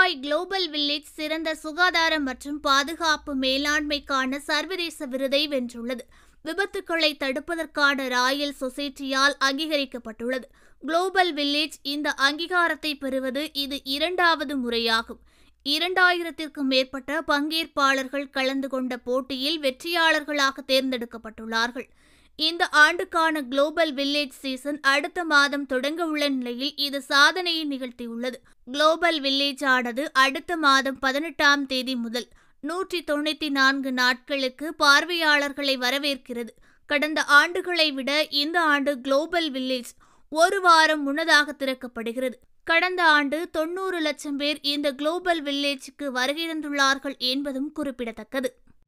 Dubai global village சிறந்த சுகாதாரம் மற்றும் பாதுகாப்பு மேலாண்மைக்கான சர்வதேச விருதை வென்றுள்ளது விபத்துக்களை தடுப்பதற்கான ராயல் சொசைட்டியால் அங்கீகரிக்கப்பட்டுள்ளது குளோபல் வில்லேஜ் இந்த அங்கீகாரத்தை பெறுவது இது இரண்டாவது முறையாகும் இரண்டாயிரத்திற்கும் மேற்பட்ட பங்கேற்பாளர்கள் கலந்து கொண்ட போட்டியில் வெற்றியாளர்களாக தேர்ந்தெடுக்கப்பட்டுள்ளார்கள் இந்த ஆண்டுக்கான குளோபல் வில்லேஜ் சீசன் அடுத்த மாதம் தொடங்க உள்ள நிலையில் இது சாதனையை நிகழ்த்தியுள்ளது குளோபல் வில்லேஜ் ஆனது அடுத்த மாதம் பதினெட்டாம் தேதி முதல் நூற்றி தொண்ணூத்தி நான்கு நாட்களுக்கு பார்வையாளர்களை வரவேற்கிறது கடந்த ஆண்டுகளை விட இந்த ஆண்டு குளோபல் வில்லேஜ் ஒரு வாரம் முன்னதாக திறக்கப்படுகிறது கடந்த ஆண்டு தொண்ணூறு லட்சம் பேர் இந்த குளோபல் வில்லேஜுக்கு வருகை தந்துள்ளார்கள் என்பதும் குறிப்பிடத்தக்கது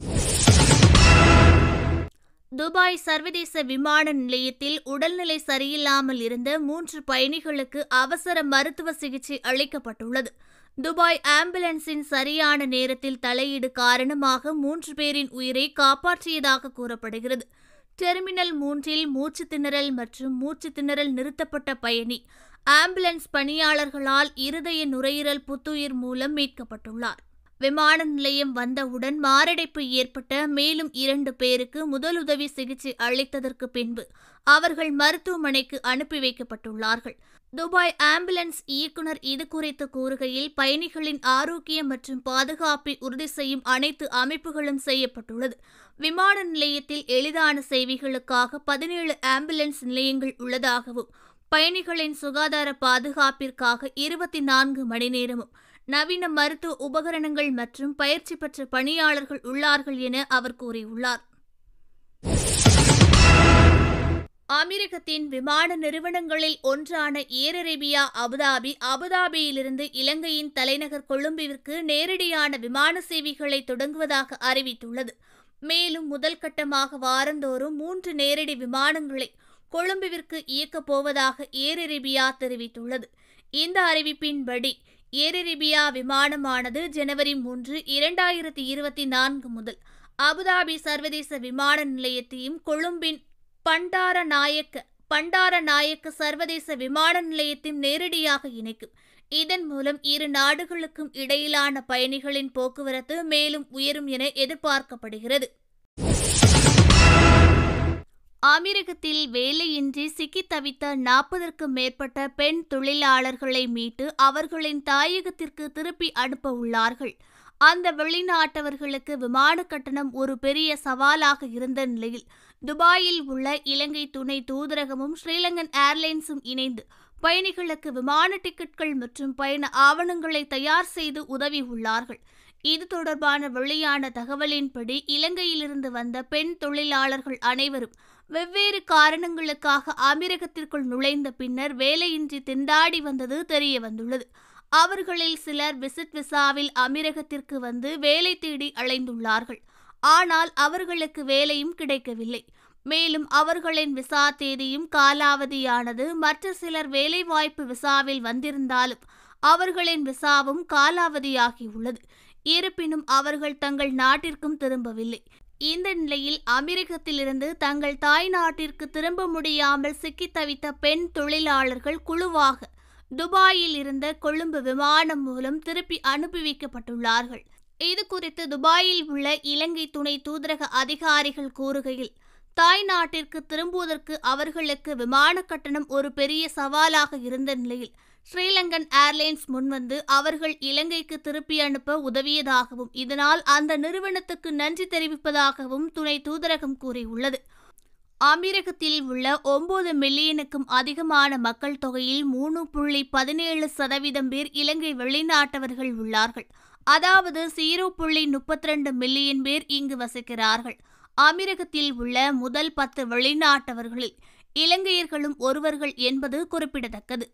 துபாய் சர்வதேச விமான நிலையத்தில் உடல்நிலை சரியில்லாமல் இருந்த மூன்று பயணிகளுக்கு அவசர மருத்துவ சிகிச்சை அளிக்கப்பட்டுள்ளது துபாய் ஆம்புலன்ஸின் சரியான நேரத்தில் தலையீடு காரணமாக மூன்று பேரின் உயிரை காப்பாற்றியதாக கூறப்படுகிறது டெர்மினல் மூன்றில் மூச்சு திணறல் மற்றும் மூச்சு திணறல் நிறுத்தப்பட்ட பயணி ஆம்புலன்ஸ் பணியாளர்களால் இருதய நுரையீரல் புத்துயிர் மூலம் மீட்கப்பட்டுள்ளார் விமான நிலையம் வந்தவுடன் மாரடைப்பு ஏற்பட்ட மேலும் இரண்டு பேருக்கு முதலுதவி சிகிச்சை அளித்ததற்கு பின்பு அவர்கள் மருத்துவமனைக்கு அனுப்பி வைக்கப்பட்டுள்ளார்கள் துபாய் ஆம்புலன்ஸ் இயக்குனர் இது குறித்து கூறுகையில் பயணிகளின் ஆரோக்கியம் மற்றும் பாதுகாப்பை உறுதி செய்யும் அனைத்து அமைப்புகளும் செய்யப்பட்டுள்ளது விமான நிலையத்தில் எளிதான சேவைகளுக்காக பதினேழு ஆம்புலன்ஸ் நிலையங்கள் உள்ளதாகவும் பயணிகளின் சுகாதார பாதுகாப்பிற்காக இருபத்தி நான்கு மணி நேரமும் நவீன மருத்துவ உபகரணங்கள் மற்றும் பயிற்சி பெற்ற பணியாளர்கள் உள்ளார்கள் என அவர் கூறியுள்ளார் அமெரிக்கத்தின் விமான நிறுவனங்களில் ஒன்றான ஏர் அரேபியா அபுதாபி அபுதாபியிலிருந்து இலங்கையின் தலைநகர் கொழும்பிற்கு நேரடியான விமான சேவைகளை தொடங்குவதாக அறிவித்துள்ளது மேலும் முதல் கட்டமாக வாரந்தோறும் மூன்று நேரடி விமானங்களை கொழும்புவிற்கு இயக்கப் போவதாக ஏர் அரேபியா தெரிவித்துள்ளது இந்த அறிவிப்பின்படி ஏர் அரேபியா விமானமானது ஜனவரி மூன்று இரண்டாயிரத்தி இருபத்தி நான்கு முதல் அபுதாபி சர்வதேச விமான நிலையத்தையும் கொழும்பின் பண்டார நாயக்க பண்டார நாயக்க சர்வதேச விமான நிலையத்தையும் நேரடியாக இணைக்கும் இதன் மூலம் இரு நாடுகளுக்கும் இடையிலான பயணிகளின் போக்குவரத்து மேலும் உயரும் என எதிர்பார்க்கப்படுகிறது அமெரிக்கத்தில் வேலையின்றி சிக்கித் தவித்த நாற்பதற்கும் மேற்பட்ட பெண் தொழிலாளர்களை மீட்டு அவர்களின் தாயகத்திற்கு திருப்பி அனுப்ப உள்ளார்கள் அந்த வெளிநாட்டவர்களுக்கு விமான கட்டணம் ஒரு பெரிய சவாலாக இருந்த நிலையில் துபாயில் உள்ள இலங்கை துணை தூதரகமும் ஸ்ரீலங்கன் ஏர்லைன்ஸும் இணைந்து பயணிகளுக்கு விமான டிக்கெட்கள் மற்றும் பயண ஆவணங்களை தயார் செய்து உதவி உள்ளார்கள் இது தொடர்பான வெளியான தகவலின்படி இலங்கையிலிருந்து வந்த பெண் தொழிலாளர்கள் அனைவரும் வெவ்வேறு காரணங்களுக்காக அமீரகத்திற்குள் நுழைந்த பின்னர் வேலையின்றி திண்டாடி வந்தது தெரிய வந்துள்ளது அவர்களில் சிலர் விசிட் விசாவில் அமீரகத்திற்கு வந்து வேலை தேடி அலைந்துள்ளார்கள் ஆனால் அவர்களுக்கு வேலையும் கிடைக்கவில்லை மேலும் அவர்களின் விசா தேதியும் காலாவதியானது மற்ற சிலர் வேலைவாய்ப்பு விசாவில் வந்திருந்தாலும் அவர்களின் விசாவும் காலாவதியாகியுள்ளது இருப்பினும் அவர்கள் தங்கள் நாட்டிற்கும் திரும்பவில்லை இந்த நிலையில் அமெரிக்கத்திலிருந்து தங்கள் தாய் நாட்டிற்கு திரும்ப முடியாமல் சிக்கித் தவித்த பெண் தொழிலாளர்கள் குழுவாக துபாயில் இருந்த கொழும்பு விமானம் மூலம் திருப்பி அனுப்பி வைக்கப்பட்டுள்ளார்கள் இது குறித்து துபாயில் உள்ள இலங்கை துணை தூதரக அதிகாரிகள் கூறுகையில் தாய் நாட்டிற்கு திரும்புவதற்கு அவர்களுக்கு விமான கட்டணம் ஒரு பெரிய சவாலாக இருந்த நிலையில் ஸ்ரீலங்கன் ஏர்லைன்ஸ் முன்வந்து அவர்கள் இலங்கைக்கு திருப்பி அனுப்ப உதவியதாகவும் இதனால் அந்த நிறுவனத்துக்கு நன்றி தெரிவிப்பதாகவும் துணை தூதரகம் கூறியுள்ளது அமீரகத்தில் உள்ள ஒன்பது மில்லியனுக்கும் அதிகமான மக்கள் தொகையில் மூணு புள்ளி பதினேழு சதவீதம் பேர் இலங்கை வெளிநாட்டவர்கள் உள்ளார்கள் அதாவது ஜீரோ புள்ளி முப்பத்தி ரெண்டு மில்லியன் பேர் இங்கு வசிக்கிறார்கள் அமீரகத்தில் உள்ள முதல் பத்து வெளிநாட்டவர்களில் இலங்கையர்களும் ஒருவர்கள் என்பது குறிப்பிடத்தக்கது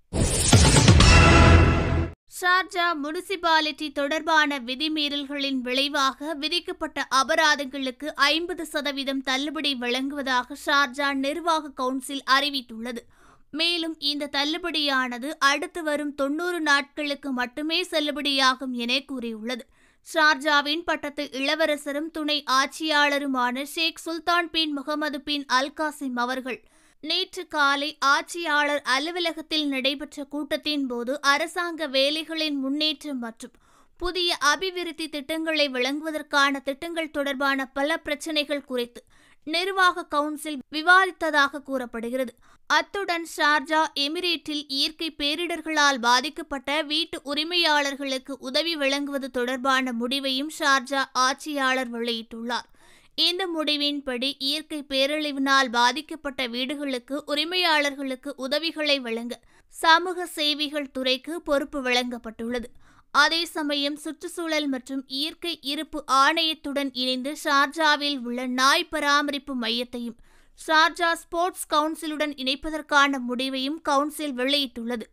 ஷார்ஜா முனிசிபாலிட்டி தொடர்பான விதிமீறல்களின் விளைவாக விதிக்கப்பட்ட அபராதங்களுக்கு ஐம்பது சதவீதம் தள்ளுபடி வழங்குவதாக ஷார்ஜா நிர்வாக கவுன்சில் அறிவித்துள்ளது மேலும் இந்த தள்ளுபடியானது அடுத்து வரும் தொன்னூறு நாட்களுக்கு மட்டுமே செல்லுபடியாகும் என கூறியுள்ளது ஷார்ஜாவின் பட்டத்து இளவரசரும் துணை ஆட்சியாளருமான ஷேக் சுல்தான் பின் முகமது பின் அல் காசிம் அவர்கள் நேற்று காலை ஆட்சியாளர் அலுவலகத்தில் நடைபெற்ற கூட்டத்தின் போது அரசாங்க வேலைகளின் முன்னேற்றம் மற்றும் புதிய அபிவிருத்தி திட்டங்களை வழங்குவதற்கான திட்டங்கள் தொடர்பான பல பிரச்சினைகள் குறித்து நிர்வாக கவுன்சில் விவாதித்ததாக கூறப்படுகிறது அத்துடன் ஷார்ஜா எமிரேட்டில் இயற்கை பேரிடர்களால் பாதிக்கப்பட்ட வீட்டு உரிமையாளர்களுக்கு உதவி வழங்குவது தொடர்பான முடிவையும் ஷார்ஜா ஆட்சியாளர் வெளியிட்டுள்ளார் இந்த முடிவின்படி இயற்கை பேரழிவினால் பாதிக்கப்பட்ட வீடுகளுக்கு உரிமையாளர்களுக்கு உதவிகளை வழங்க சமூக சேவைகள் துறைக்கு பொறுப்பு வழங்கப்பட்டுள்ளது அதே சமயம் சுற்றுச்சூழல் மற்றும் இயற்கை இருப்பு ஆணையத்துடன் இணைந்து ஷார்ஜாவில் உள்ள நாய் பராமரிப்பு மையத்தையும் ஷார்ஜா ஸ்போர்ட்ஸ் கவுன்சிலுடன் இணைப்பதற்கான முடிவையும் கவுன்சில் வெளியிட்டுள்ளது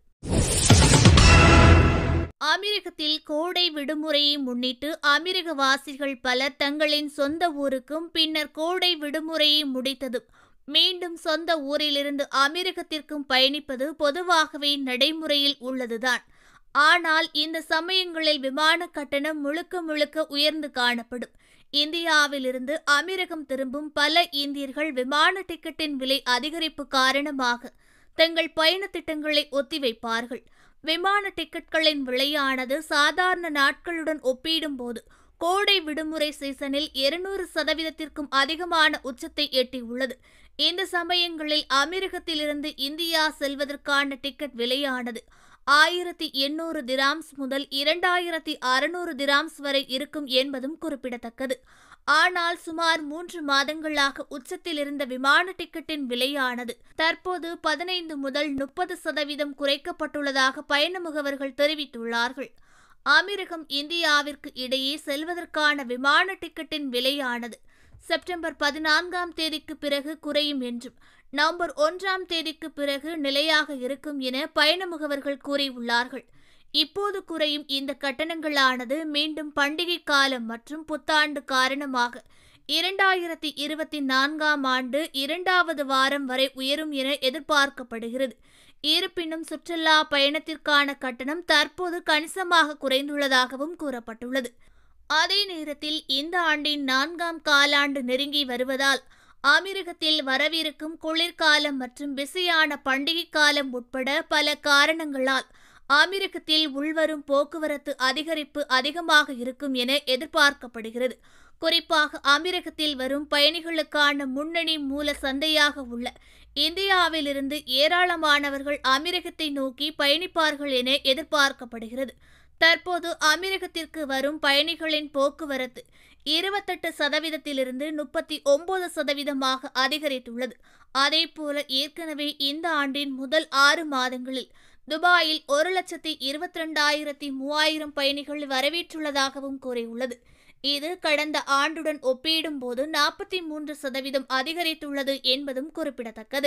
அமெரிக்கத்தில் கோடை விடுமுறையை முன்னிட்டு அமெரிக்க வாசிகள் பலர் தங்களின் சொந்த ஊருக்கும் பின்னர் கோடை விடுமுறையை முடித்ததும் மீண்டும் சொந்த ஊரிலிருந்து அமெரிக்கத்திற்கும் பயணிப்பது பொதுவாகவே நடைமுறையில் உள்ளதுதான் ஆனால் இந்த சமயங்களில் விமான கட்டணம் முழுக்க முழுக்க உயர்ந்து காணப்படும் இந்தியாவிலிருந்து அமெரிக்கம் திரும்பும் பல இந்தியர்கள் விமான டிக்கெட்டின் விலை அதிகரிப்பு காரணமாக தங்கள் பயண திட்டங்களை ஒத்திவைப்பார்கள் விமான டிக்கெட்களின் விலையானது சாதாரண நாட்களுடன் ஒப்பிடும்போது கோடை விடுமுறை சீசனில் இருநூறு சதவீதத்திற்கும் அதிகமான உச்சத்தை எட்டியுள்ளது இந்த சமயங்களில் அமெரிக்கத்திலிருந்து இந்தியா செல்வதற்கான டிக்கெட் விலையானது ஆயிரத்தி எண்ணூறு திராம்ஸ் முதல் இரண்டாயிரத்தி அறுநூறு திராம்ஸ் வரை இருக்கும் என்பதும் குறிப்பிடத்தக்கது ஆனால் சுமார் மூன்று மாதங்களாக உச்சத்தில் இருந்த விமான டிக்கெட்டின் விலையானது தற்போது பதினைந்து முதல் முப்பது சதவீதம் குறைக்கப்பட்டுள்ளதாக பயண முகவர்கள் தெரிவித்துள்ளார்கள் அமெரிக்கம் இந்தியாவிற்கு இடையே செல்வதற்கான விமான டிக்கெட்டின் விலையானது செப்டம்பர் பதினான்காம் தேதிக்கு பிறகு குறையும் என்றும் நவம்பர் ஒன்றாம் தேதிக்கு பிறகு நிலையாக இருக்கும் என பயண முகவர்கள் கூறியுள்ளார்கள் இப்போது குறையும் இந்த கட்டணங்களானது மீண்டும் பண்டிகை காலம் மற்றும் புத்தாண்டு காரணமாக இரண்டாயிரத்தி இருபத்தி நான்காம் ஆண்டு இரண்டாவது வாரம் வரை உயரும் என எதிர்பார்க்கப்படுகிறது இருப்பினும் சுற்றுலா பயணத்திற்கான கட்டணம் தற்போது கணிசமாக குறைந்துள்ளதாகவும் கூறப்பட்டுள்ளது அதே நேரத்தில் இந்த ஆண்டின் நான்காம் காலாண்டு நெருங்கி வருவதால் அமெரிக்கத்தில் வரவிருக்கும் குளிர்காலம் மற்றும் பிஸியான பண்டிகை காலம் உட்பட பல காரணங்களால் அமெரிக்கத்தில் உள்வரும் போக்குவரத்து அதிகரிப்பு அதிகமாக இருக்கும் என எதிர்பார்க்கப்படுகிறது குறிப்பாக அமெரிக்கத்தில் வரும் பயணிகளுக்கான முன்னணி மூல சந்தையாக உள்ள இந்தியாவிலிருந்து ஏராளமானவர்கள் அமெரிக்கத்தை நோக்கி பயணிப்பார்கள் என எதிர்பார்க்கப்படுகிறது தற்போது அமெரிக்கத்திற்கு வரும் பயணிகளின் போக்குவரத்து இருபத்தெட்டு சதவீதத்திலிருந்து முப்பத்தி ஒன்பது சதவீதமாக அதிகரித்துள்ளது அதேபோல ஏற்கனவே இந்த ஆண்டின் முதல் ஆறு மாதங்களில் துபாயில் ஒரு லட்சத்தி இருபத்தி ரெண்டாயிரத்தி மூவாயிரம் பயணிகள் வரவேற்றுள்ளதாகவும் கூறியுள்ளது இது கடந்த ஆண்டுடன் ஒப்பிடும்போது நாற்பத்தி மூன்று சதவீதம் அதிகரித்துள்ளது என்பதும் குறிப்பிடத்தக்கது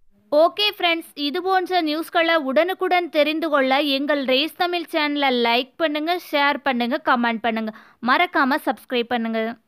ஓகே ஃப்ரெண்ட்ஸ் இது போன்ற நியூஸ்களை உடனுக்குடன் தெரிந்து கொள்ள எங்கள் ரேஸ் தமிழ் சேனலை லைக் பண்ணுங்கள் ஷேர் பண்ணுங்கள் கமெண்ட் பண்ணுங்கள் மறக்காமல் சப்ஸ்கிரைப் பண்ணுங்கள்